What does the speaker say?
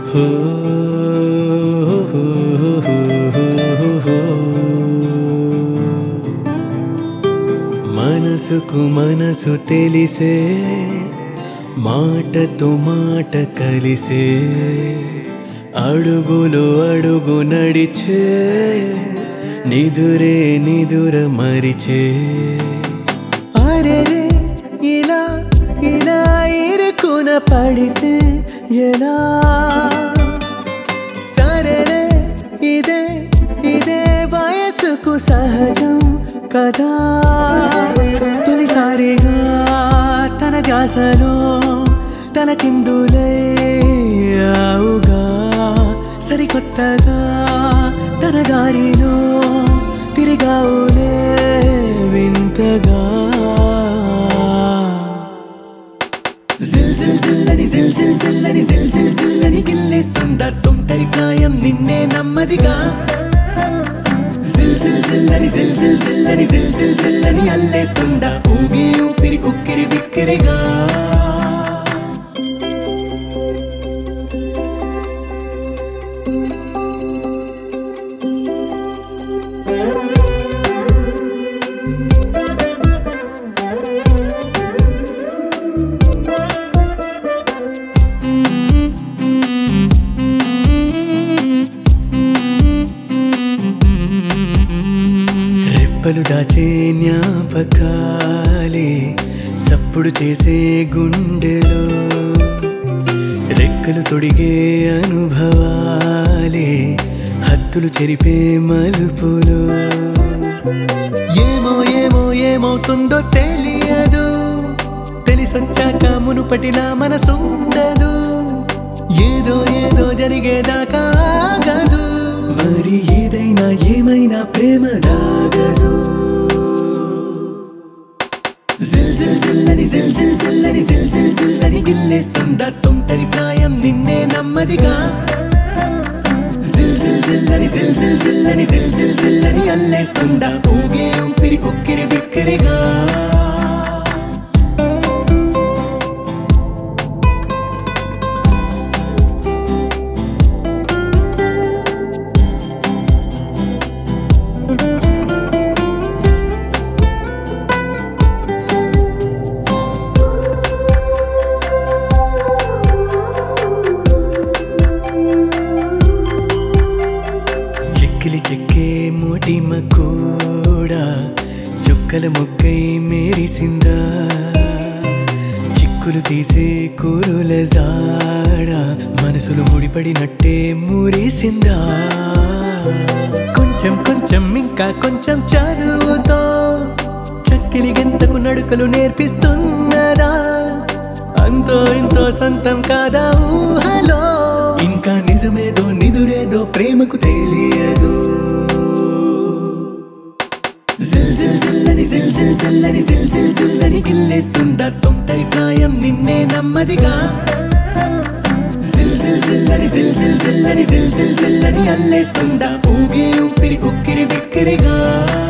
మనసుకు మనసు తెలిసే మాటతో మాట కలిసే అడుగులు అడుగు నడిచే నిదురే నిదుర మరిచే అరే ఇలా ఇలా ఇరుకున పడితే ఎలా సరేలే ఇదే ఇదే వయసుకు సహజం కదా తొలిసారిగా తన ధ్యాసలో తన కిందులే ఆవుగా సరికొత్తగా తన దారిలో తిరిగావులే వింతగా జిల్ జిల్ జిల్లని జిల్ జిల్ జిల్లని జిల్ జిల్ జిల్లని గిల్లేస్తుందా తుంటరి ప్రాయం నిన్నే నమ్మదిగా జిల్ జిల్ జిల్లని జిల్ జిల్ జిల్లని జిల్ జిల్ జిల్లని అల్లేస్తుందా ఊగి ఊపిరి కుక్కిరి బిక్కిరిగా రెప్పలు దాచే జ్ఞాపకాలే చప్పుడు చేసే గుండెలో రెక్కలు తొడిగే అనుభవాలే హద్దులు చెరిపే మలుపులు ఏమో ఏమో ఏమవుతుందో తెలియదు తెలిసొచ్చాక మునుపటిలా మనసుండదు ఏదో ఏదో జరిగేదాకా ఆగదు మరి ఏదైనా ఏమైనా ప్రేమ దాగదు జిల్ జిల్ జిల్లని జిల్ జిల్ జిల్లని జిల్ జిల్ జిల్లని గిల్లేస్తుందా తుంటరి ప్రాయం నిన్నే నమ్మదిగా జిల్ జిల్ జిల్లని జిల్ జిల్ జిల్లని జిల్ జిల్ జిల్లని అల్లేస్తుందా ఊగే ఊపిరి కుక్కిరి బిక్కిరిగా చెక్కిలి చెక్కే మోటిమ కూడా చుక్కల మొగ్గై మేరిసిందా చిక్కులు తీసే కూరుల జాడ మనసులు ముడిపడినట్టే మురిసిందా కొంచెం కొంచెం ఇంకా కొంచెం చదువుతో చక్కిలి గంటకు నడుకలు నేర్పిస్తున్నదా అంతో ఇంతో సొంతం కాదా ఊహలో ఇంకా నిజమేదో నిదురేదో ప్రేమకు తెలియదు జిల్ జిల్ జిల్లని జిల్ జిల్ జిల్లని జిల్ జిల్ జిల్లని గిల్లేస్తుందా తొంటరి ప్రాయం నిన్నే నమ్మదిగా జిల్ జిల్ జిల్లని జిల్ జిల్ జిల్లని జిల్ జిల్ జిల్లని అల్లేస్తుందా ఊగే ఊపిరి కుక్కిరి బిక్కిరిగా